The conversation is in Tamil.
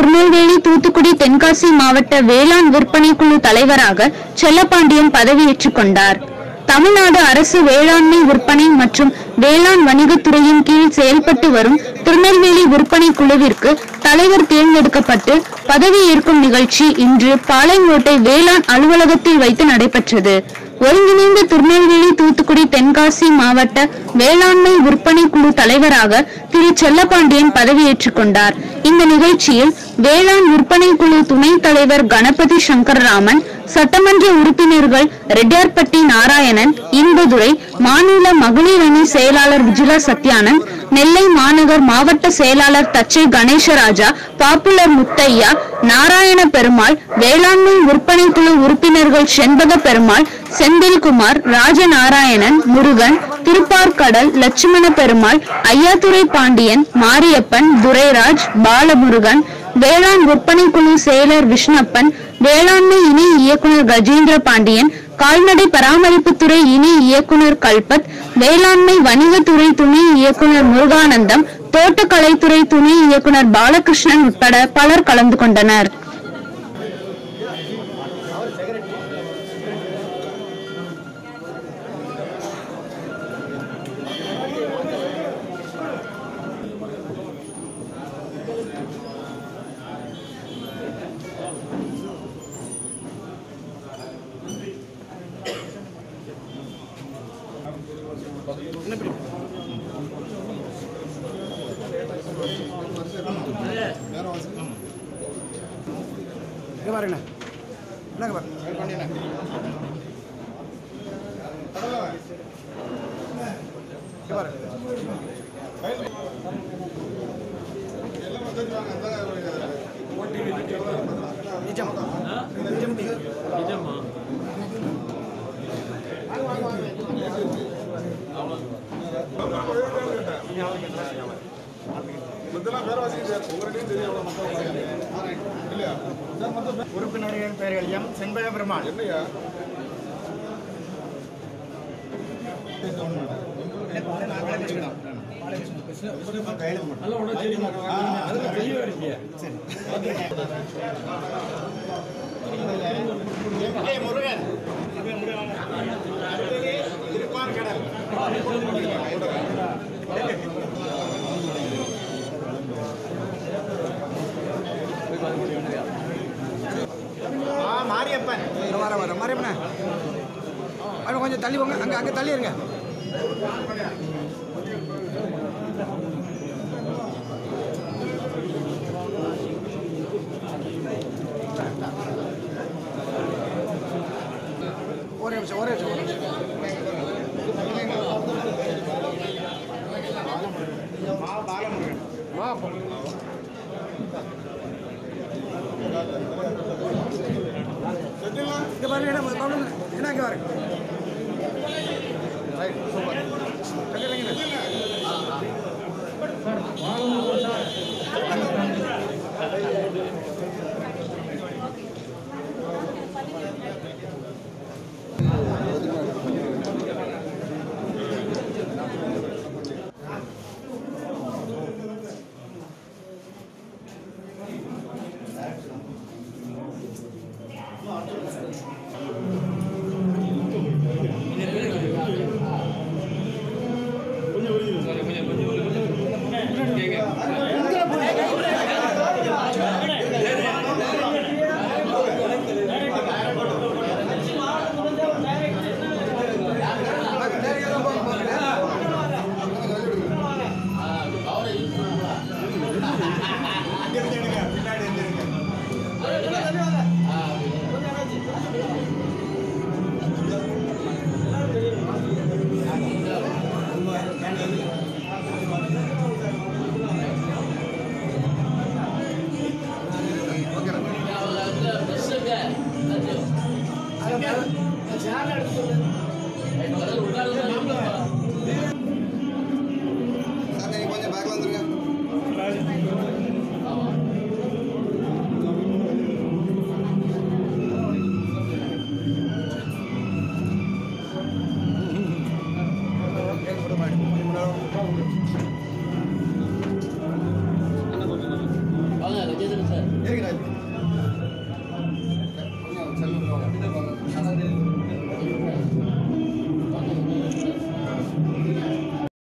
திருநெல்வேலி தூத்துக்குடி தென்காசி மாவட்ட வேளாண் விற்பனை குழு தலைவராக செல்லப்பாண்டியன் பதவியேற்றுக் கொண்டார் தமிழ்நாடு அரசு வேளாண்மை விற்பனை மற்றும் வேளாண் வணிகத்துறையின் கீழ் செயல்பட்டு வரும் திருநெல்வேலி விற்பனை குழுவிற்கு தலைவர் தேர்ந்தெடுக்கப்பட்டு பதவியேற்கும் நிகழ்ச்சி இன்று பாளையங்கோட்டை வேளாண் அலுவலகத்தில் வைத்து நடைபெற்றது ஒருங்கிணைந்த திருநெல்வேலி தூத்துக்குடி தென்காசி மாவட்ட வேளாண்மை விற்பனை குழு தலைவராக திரு செல்லப்பாண்டியன் பதவியேற்றுக் கொண்டார் இந்த நிகழ்ச்சியில் வேளாண் விற்பனை குழு துணைத் தலைவர் கணபதி சங்கரராமன் சட்டமன்ற உறுப்பினர்கள் ரெட்டியார்பட்டி நாராயணன் இன்பதுரை மாநில மகளிர் அணி செயலாளர் விஜிலா சத்யானந்த் நெல்லை மாநகர் மாவட்ட செயலாளர் தச்சை கணேசராஜா பாப்புலர் முத்தையா நாராயண பெருமாள் வேளாண்மை விற்பனை குழு உறுப்பினர்கள் செண்பக பெருமாள் செந்தில்குமார் ராஜநாராயணன் முருகன் திருப்பார்கடல் லட்சுமண பெருமாள் ஐயாத்துரை பாண்டியன் மாரியப்பன் துரைராஜ் பாலமுருகன் வேளாண் விற்பனை குழு செயலர் விஷ்ணப்பன் வேளாண்மை இணை இயக்குனர் கஜேந்திர பாண்டியன் கால்நடை பராமரிப்புத்துறை இணை இயக்குனர் கல்பத் வேளாண்மை வணிகத்துறை துணை இயக்குனர் முருகானந்தம் தோட்டக்கலைத்துறை துணை இயக்குனர் பாலகிருஷ்ணன் உட்பட பலர் கலந்து கொண்டனர் இங்கே பாருங்கண்ணா என்னங்க பாருங்க இங்கே பாருங்க நிஜம் நிஜம் டீ. உறுப்பினர்களின் பெயர்கள் எம் செண்பக பெருமாள் முருகன் திருப்பார்கடல் ஆ மாரியப்பன் வர வர மாரியப்பண்ணா அங்க கொஞ்சம் தள்ளி போங்க அங்கே அங்கே தள்ளி இருங்க ஒரே நிமிஷம் ஒரே நிமிஷம் ஒரே நிமிஷம் வா இங்க பாருங்க என்ன ப்ராப்ளம் என்ன இங்க பாருங்க ரைட் சூப்பர் எங்க எங்க கொஞ்சம் பேக்ல வந்துருங்க வாங்க இருக்கிறாரு கொஞ்சம் செல்லுங்க